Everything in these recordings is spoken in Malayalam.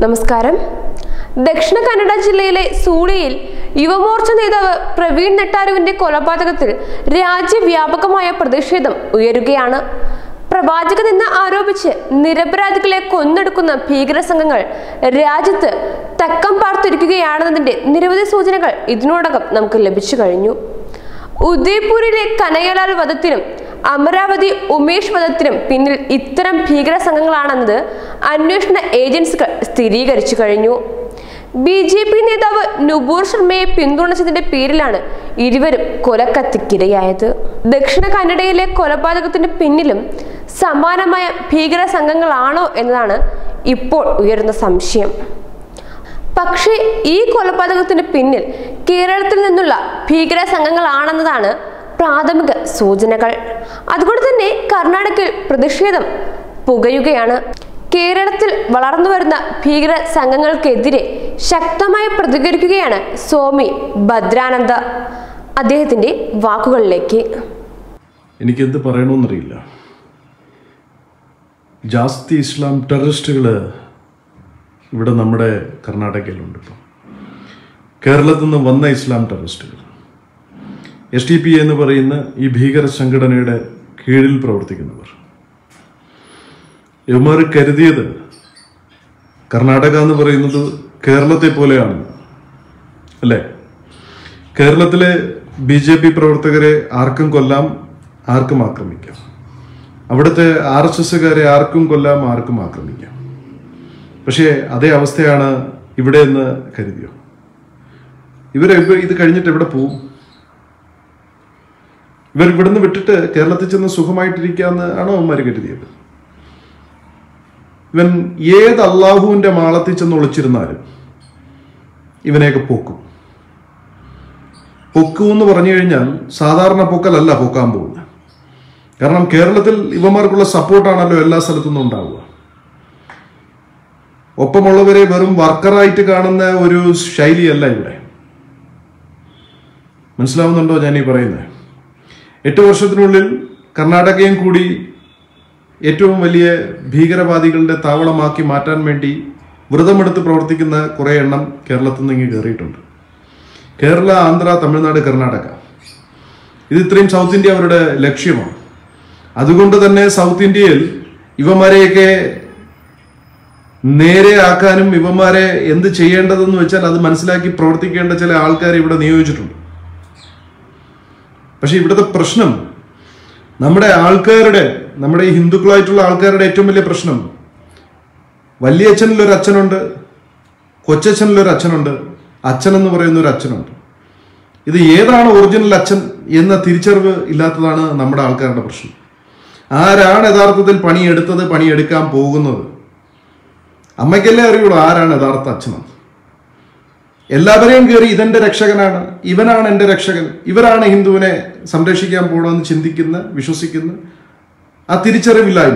നമസ്കാരം ദക്ഷിണ കന്നഡ ജില്ലയിലെ സൂളിയിൽ യുവമോർച്ച നേതാവ് പ്രവീൺ നെട്ടാരുവിന്റെ കൊലപാതകത്തിൽ രാജ്യവ്യാപകമായ പ്രതിഷേധം ഉയരുകയാണ് പ്രവാചക നിന്ന് ആരോപിച്ച് നിരപരാധികളെ കൊന്നെടുക്കുന്ന ഭീകര സംഘങ്ങൾ രാജ്യത്ത് തക്കം പാർത്തിരിക്കുകയാണെന്നതിന്റെ നിരവധി സൂചനകൾ ഇതിനോടകം നമുക്ക് ലഭിച്ചു കഴിഞ്ഞു ഉദയ്പൂരിലെ കനയ്യലാൽ വധത്തിനും അമരാവതി ഉമേഷ് വധത്തിനും പിന്നിൽ ഇത്തരം ഭീകര സംഘങ്ങളാണെന്നത് അന്വേഷണ ഏജൻസികൾ സ്ഥിരീകരിച്ചു കഴിഞ്ഞു ബി ജെ പി നേതാവ് നുപൂർ ശർമ്മയെ പിന്തുണച്ചതിന്റെ പേരിലാണ് ഇരുവരും കൊലക്കത്തിക്കിരയായത് ദക്ഷിണ കന്നഡയിലെ കൊലപാതകത്തിന് പിന്നിലും സമാനമായ ഭീകര സംഘങ്ങളാണോ എന്നതാണ് ഇപ്പോൾ ഉയരുന്ന സംശയം പക്ഷേ ഈ കൊലപാതകത്തിന് പിന്നിൽ കേരളത്തിൽ നിന്നുള്ള ഭീകര സംഘങ്ങളാണെന്നതാണ് പ്രാഥമിക സൂചനകൾ അതുകൊണ്ട് തന്നെ കർണാടകയിൽ പ്രതിഷേധം പുകയുകയാണ് കേരളത്തിൽ വളർന്നു വരുന്ന ഭീകര സംഘങ്ങൾക്കെതിരെ ശക്തമായി പ്രതികരിക്കുകയാണ് സ്വാമി ഭദ്രാനന്ദ അദ്ദേഹത്തിന്റെ വാക്കുകളിലേക്ക് എനിക്കെന്ത് പറയണമെന്നറിയില്ല ജാസ്തി ഇസ്ലാം ടെററിസ്റ്റുകൾ ഇവിടെ നമ്മുടെ കർണാടകയിലുണ്ട് ഇപ്പം കേരളത്തിൽ നിന്ന് വന്ന ഇസ്ലാം ടെററിസ്റ്റുകൾ എസ് ടി പി എന്ന് പറയുന്ന ഈ ഭീകര സംഘടനയുടെ കീഴിൽ പ്രവർത്തിക്കുന്നവർ ഇവന്മാർ കരുതിയത് കർണാടക എന്ന് പറയുന്നത് കേരളത്തെ പോലെയാണ് അല്ലേ കേരളത്തിലെ ബി ജെ പി പ്രവർത്തകരെ ആർക്കും കൊല്ലാം ആർക്കും ആക്രമിക്കാം അവിടുത്തെ ആർ എസ് എസ്സുകാരെ ആർക്കും കൊല്ലാം ആർക്കും ആക്രമിക്കാം പക്ഷേ അതേ അവസ്ഥയാണ് ഇവിടെ എന്ന് കരുതിയോ ഇവരെ ഇവ ഇത് കഴിഞ്ഞിട്ട് എവിടെ പോവും ഇവർ ഇവിടുന്ന് വിട്ടിട്ട് കേരളത്തിൽ ചെന്ന് സുഖമായിട്ടിരിക്കാന്ന് ആണോ അവന്മാർ കരുതിയത് ഇവൻ ഏത് അള്ളാഹുവിന്റെ മാളത്തിൽ ചെന്ന് ഒളിച്ചിരുന്നാലും ഇവനെയൊക്കെ പൊക്കും പൊക്കു എന്ന് പറഞ്ഞു കഴിഞ്ഞാൽ സാധാരണ പൊക്കലല്ല പൊക്കാൻ പോകുന്നത് കാരണം കേരളത്തിൽ ഇവന്മാർക്കുള്ള സപ്പോർട്ടാണല്ലോ എല്ലാ സ്ഥലത്തു നിന്നും ഉണ്ടാവുക ഒപ്പമുള്ളവരെ വെറും വർക്കറായിട്ട് കാണുന്ന ഒരു ശൈലിയല്ല ഇവിടെ മനസ്സിലാവുന്നുണ്ടോ ഞാൻ ഈ പറയുന്നത് എട്ട് വർഷത്തിനുള്ളിൽ കർണാടകയും കൂടി ഏറ്റവും വലിയ ഭീകരവാദികളുടെ താവളമാക്കി മാറ്റാൻ വേണ്ടി വ്രതമെടുത്ത് പ്രവർത്തിക്കുന്ന കുറേ എണ്ണം കേരളത്തിൽ നിന്ന് ഇങ്ങ് കയറിയിട്ടുണ്ട് കേരള ആന്ധ്ര തമിഴ്നാട് കർണാടക ഇത് ഇത്രയും സൗത്ത് ഇന്ത്യ അവരുടെ ലക്ഷ്യമാണ് അതുകൊണ്ട് തന്നെ സൗത്ത് ഇന്ത്യയിൽ ഇവന്മാരെയൊക്കെ നേരെ ആക്കാനും ഇവന്മാരെ എന്ത് ചെയ്യേണ്ടതെന്ന് വെച്ചാൽ അത് മനസ്സിലാക്കി പ്രവർത്തിക്കേണ്ട ചില ആൾക്കാരെ ഇവിടെ നിയോഗിച്ചിട്ടുണ്ട് പക്ഷെ ഇവിടുത്തെ പ്രശ്നം നമ്മുടെ ആൾക്കാരുടെ നമ്മുടെ ഈ ഹിന്ദുക്കളായിട്ടുള്ള ആൾക്കാരുടെ ഏറ്റവും വലിയ പ്രശ്നം വലിയച്ഛനിലൊരു അച്ഛനുണ്ട് കൊച്ചച്ഛനിലൊരു അച്ഛനുണ്ട് അച്ഛൻ എന്ന് പറയുന്ന ഒരു അച്ഛനുണ്ട് ഇത് ഏതാണ് ഒറിജിനൽ അച്ഛൻ എന്ന തിരിച്ചറിവ് ഇല്ലാത്തതാണ് നമ്മുടെ ആൾക്കാരുടെ പ്രശ്നം ആരാണ് യഥാർത്ഥത്തിൽ പണിയെടുത്തത് പണിയെടുക്കാൻ പോകുന്നത് അമ്മയ്ക്കല്ലേ അറിയുള്ളൂ ആരാണ് യഥാർത്ഥ അച്ഛനെന്ന് എല്ലാവരെയും കയറി ഇതെന്റെ രക്ഷകനാണ് ഇവനാണ് എൻ്റെ രക്ഷകൻ ഇവരാണ് ഹിന്ദുവിനെ സംരക്ഷിക്കാൻ പോകണമെന്ന് ചിന്തിക്കുന്ന വിശ്വസിക്കുന്ന ആ തിരിച്ചറിവില്ലായ്മ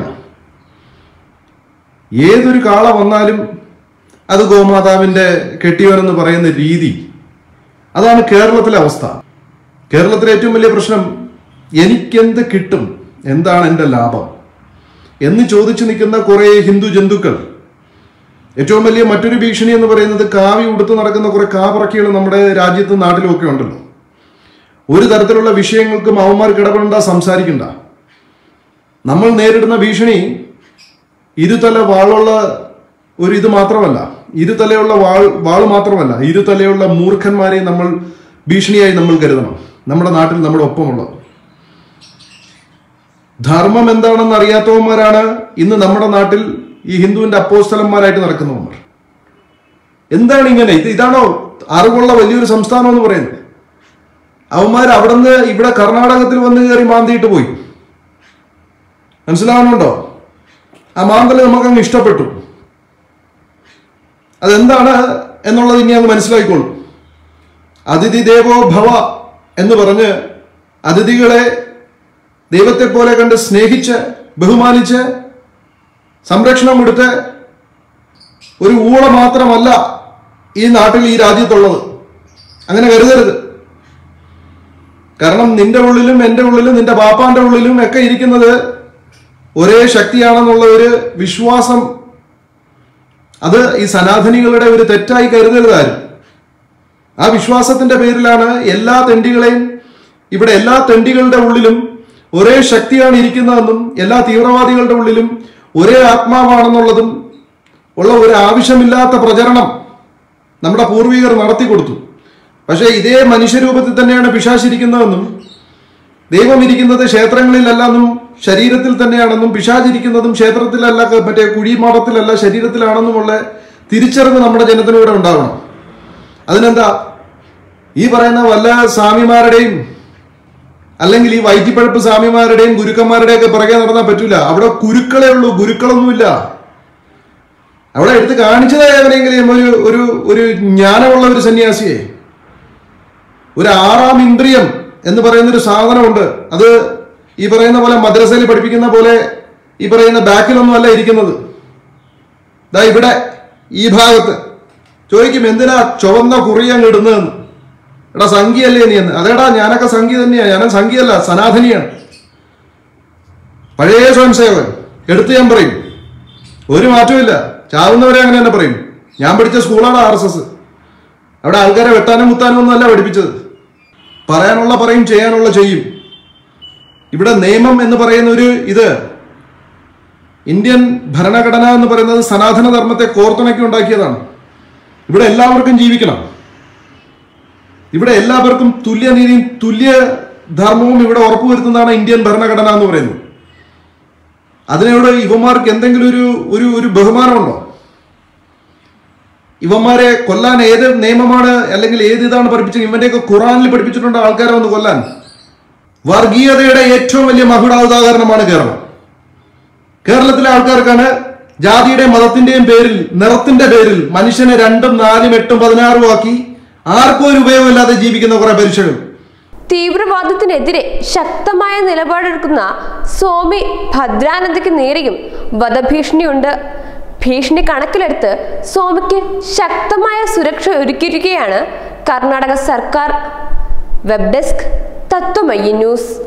ഏതൊരു കാള വന്നാലും അത് ഗോമാതാവിന്റെ കെട്ടിയവനെന്ന് പറയുന്ന രീതി അതാണ് കേരളത്തിലെ അവസ്ഥ കേരളത്തിലെ ഏറ്റവും വലിയ പ്രശ്നം എനിക്കെന്ത് കിട്ടും എന്താണ് എൻ്റെ ലാഭം എന്ന് ചോദിച്ചു നിൽക്കുന്ന കുറേ ഹിന്ദു ജന്തുക്കൾ ഏറ്റവും വലിയ മറ്റൊരു ഭീഷണി എന്ന് പറയുന്നത് കാവി ഉടുത്ത് നടക്കുന്ന കുറെ കാപറക്കികൾ നമ്മുടെ രാജ്യത്തും നാട്ടിലും ഒക്കെ ഉണ്ടല്ലോ ഒരു തരത്തിലുള്ള വിഷയങ്ങൾക്കും അവന്മാർക്ക് ഇടപെടണ്ട സംസാരിക്കണ്ട നമ്മൾ നേരിടുന്ന ഭീഷണി ഇരുതല വാളുള്ള ഒരു ഇത് മാത്രമല്ല ഇരുതലയുള്ള വാൾ വാൾ മാത്രമല്ല ഇരുതലയുള്ള മൂർഖന്മാരെ നമ്മൾ ഭീഷണിയായി നമ്മൾ കരുതണം നമ്മുടെ നാട്ടിൽ നമ്മുടെ ഒപ്പമുള്ളത് ധർമ്മം എന്താണെന്ന് അറിയാത്തവന്മാരാണ് ഇന്ന് നമ്മുടെ നാട്ടിൽ ഈ ഹിന്ദുവിന്റെ അപ്പോസ്തലന്മാരായിട്ട് നടക്കുന്നവന്മാർ എന്താണ് ഇങ്ങനെ ഇത് ഇതാണോ അറിവുള്ള വലിയൊരു സംസ്ഥാനം എന്ന് പറയുന്നത് അവന്മാർ അവിടുന്ന് ഇവിടെ കർണാടകത്തിൽ വന്ന് കയറി മാന്തിയിട്ട് പോയി മനസ്സിലാവുന്നുണ്ടോ ആ മാന്തൽ നമുക്കങ്ങ് ഇഷ്ടപ്പെട്ടു അതെന്താണ് എന്നുള്ളത് ഇനി അങ്ങ് മനസ്സിലാക്കിക്കോളൂ അതിഥി ദേവോ ഭവ എന്ന് പറഞ്ഞ് അതിഥികളെ ദൈവത്തെ പോലെ കണ്ട് സ്നേഹിച്ച് ബഹുമാനിച്ച് സംരക്ഷണം എടുത്ത് ഒരു ഊള മാത്രമല്ല ഈ നാട്ടിൽ ഈ രാജ്യത്തുള്ളത് അങ്ങനെ കരുതരുത് കാരണം നിന്റെ ഉള്ളിലും എൻ്റെ ഉള്ളിലും നിന്റെ ബാപ്പാന്റെ ഉള്ളിലും ഒക്കെ ഇരിക്കുന്നത് ഒരേ ശക്തിയാണെന്നുള്ള ഒരു വിശ്വാസം അത് ഈ സനാതനികളുടെ ഒരു തെറ്റായി കരുതരുതാരും ആ വിശ്വാസത്തിന്റെ പേരിലാണ് എല്ലാ തെണ്ടികളെയും ഇവിടെ എല്ലാ തെണ്ടികളുടെ ഉള്ളിലും ഒരേ ശക്തിയാണ് ഇരിക്കുന്നതെന്നും എല്ലാ തീവ്രവാദികളുടെ ഉള്ളിലും ഒരേ ആത്മാവാണെന്നുള്ളതും ഉള്ള ഒരു ആവശ്യമില്ലാത്ത പ്രചരണം നമ്മുടെ പൂർവികർ നടത്തി കൊടുത്തു പക്ഷേ ഇതേ മനുഷ്യരൂപത്തിൽ തന്നെയാണ് പിശാചിരിക്കുന്നതെന്നും ദൈവം ഇരിക്കുന്നത് ക്ഷേത്രങ്ങളിലല്ലെന്നും ശരീരത്തിൽ തന്നെയാണെന്നും പിശാചിരിക്കുന്നതും ക്ഷേത്രത്തിലല്ല മറ്റേ കുഴിമാടത്തിലല്ല ശരീരത്തിലാണെന്നുമുള്ള തിരിച്ചറിവ് നമ്മുടെ ജനത്തിലൂടെ ഉണ്ടാവണം അതിനെന്താ ഈ പറയുന്ന വല്ല സ്വാമിമാരുടെയും അല്ലെങ്കിൽ ഈ വയറ്റിപ്പഴപ്പ് സ്വാമിമാരുടെയും ഗുരുക്കന്മാരുടെയും ഒക്കെ പുറകെ നടന്നാൽ പറ്റൂല അവിടെ കുരുക്കളേ ഉള്ളൂ ഗുരുക്കളൊന്നുമില്ല അവിടെ എടുത്ത് കാണിച്ചതായ എവരെങ്കിലും ഒരു ഒരു ഒരു ജ്ഞാനമുള്ള ഒരു സന്യാസിയെ ഒരു ആറാം ഇന്ദ്രിയം എന്ന് പറയുന്ന ഒരു സാധനമുണ്ട് അത് ഈ പറയുന്ന പോലെ മദ്രസയിൽ പഠിപ്പിക്കുന്ന പോലെ ഈ പറയുന്ന ബാക്കിലൊന്നും അല്ല ഇരിക്കുന്നത് ദാ ഇവിടെ ഈ ഭാഗത്ത് ചോദിക്കും എന്തിനാ ചുവന്ന കുറിയങ്ങ് ഇടുന്നതെന്ന് എടാ സംഖ്യയല്ലേ നീ എന്ന് അതേടാ ഞാനൊക്കെ സംഖ്യ തന്നെയാണ് ഞാൻ സംഖ്യയല്ല സനാതനിയാണ് പഴയ സ്വയം സേവകൻ എടുത്ത് ഞാൻ പറയും ഒരു മാറ്റമില്ല ചാവുന്നവരെ അങ്ങനെ തന്നെ പറയും ഞാൻ പഠിച്ച സ്കൂളാണ് ആർ എസ് എസ് അവിടെ ആൾക്കാരെ വെട്ടാനും കുത്താനും ഒന്നും അല്ല പഠിപ്പിച്ചത് പറയാനുള്ള പറയും ചെയ്യാനുള്ള ചെയ്യും ഇവിടെ നിയമം എന്ന് പറയുന്ന ഒരു ഇത് ഇന്ത്യൻ ഭരണഘടന എന്ന് പറയുന്നത് സനാതന ധർമ്മത്തെ കോർത്തിണക്കി ഉണ്ടാക്കിയതാണ് ഇവിടെ എല്ലാവർക്കും ജീവിക്കണം ഇവിടെ എല്ലാവർക്കും തുല്യനീതിയും തുല്യ ധർമ്മവും ഇവിടെ ഉറപ്പുവരുത്തുന്നതാണ് ഇന്ത്യൻ ഭരണഘടന എന്ന് പറയുന്നത് അതിനോട് ഇവന്മാർക്ക് എന്തെങ്കിലും ഒരു ഒരു ഒരു ബഹുമാനമുണ്ടോ ഇവന്മാരെ കൊല്ലാൻ ഏത് നിയമമാണ് അല്ലെങ്കിൽ ഏത് ഇതാണ് പഠിപ്പിച്ചത് ഇവന്റെയൊക്കെ ഖുറാനിൽ പഠിപ്പിച്ചിട്ടുണ്ട് ആൾക്കാരെ ഒന്ന് കൊല്ലാൻ വർഗീയതയുടെ ഏറ്റവും വലിയ മകുടാവതാകരണമാണ് കേരളം കേരളത്തിലെ ആൾക്കാർക്കാണ് ജാതിയുടെയും മതത്തിന്റെയും പേരിൽ നിറത്തിന്റെ പേരിൽ മനുഷ്യനെ രണ്ടും നാലും എട്ടും പതിനാറും ആക്കി ആർക്കും ഒരു ഉപയോഗമില്ലാതെ ജീവിക്കുന്ന കുറെ പരീക്ഷകൾ തീവ്രവാദത്തിനെതിരെ ശക്തമായ നിലപാടെടുക്കുന്ന സ്വാമി ഭദ്രാനന്ദയ്ക്ക് നേരെയും വധഭീഷണിയുണ്ട് ഭീഷണി കണക്കിലെടുത്ത് സ്വാമിക്ക് ശക്തമായ സുരക്ഷ ഒരുക്കിയിരിക്കുകയാണ് കർണാടക സർക്കാർ വെബ് ഡെസ്ക് തത്വമയി ന്യൂസ്